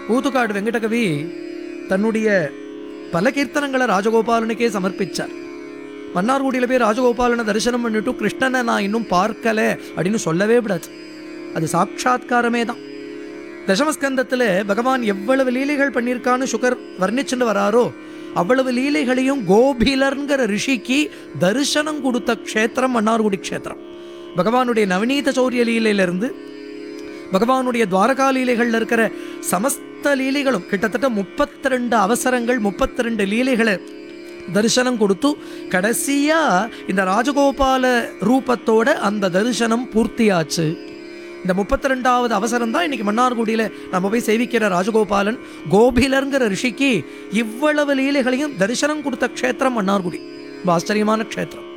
ஊத்துக்காடு வெங்கடகவி தன்னுடைய பல கீர்த்தனங்களை ராஜகோபாலனுக்கே சமர்ப்பிச்சார் மன்னார்குடியில் போய் ராஜகோபாலனை தரிசனம் பண்ணிட்டு கிருஷ்ணனை நான் இன்னும் பார்க்கல அப்படின்னு சொல்லவே விடாது அது சாட்சாத்காரமே தான் தசமஸ்கந்தத்தில் பகவான் எவ்வளவு லீலைகள் பண்ணியிருக்கான்னு சுகர் வர்ணிச்சுட்டு வராரோ அவ்வளவு லீலைகளையும் கோபிலர்ங்கிற ரிஷிக்கு தரிசனம் கொடுத்த க்ஷேத்திரம் மன்னார்குடி க்ஷேத்திரம் பகவானுடைய நவநீத சௌரிய லீலையிலிருந்து பகவானுடைய துவாரகா லீலைகள்ல இருக்கிற சமஸ்த லீலைகளும் கிட்டத்தட்ட முப்பத்தி ரெண்டு அவசரங்கள் முப்பத்தி ரெண்டு லீலைகளை தரிசனம் கொடுத்து கடைசியா இந்த ராஜகோபால ரூபத்தோட அந்த தரிசனம் பூர்த்தியாச்சு இந்த முப்பத்தி ரெண்டாவது அவசரம் தான் இன்னைக்கு மன்னார்குடியில நம்ம போய் சேவிக்கிற ராஜகோபாலன் கோபிலர்ங்கிற ரிஷிக்கு இவ்வளவு லீலைகளையும் தரிசனம் கொடுத்த க்ஷேத்திரம் மன்னார்குடி ரொம்ப ஆச்சரியமான க்ஷேத்திரம்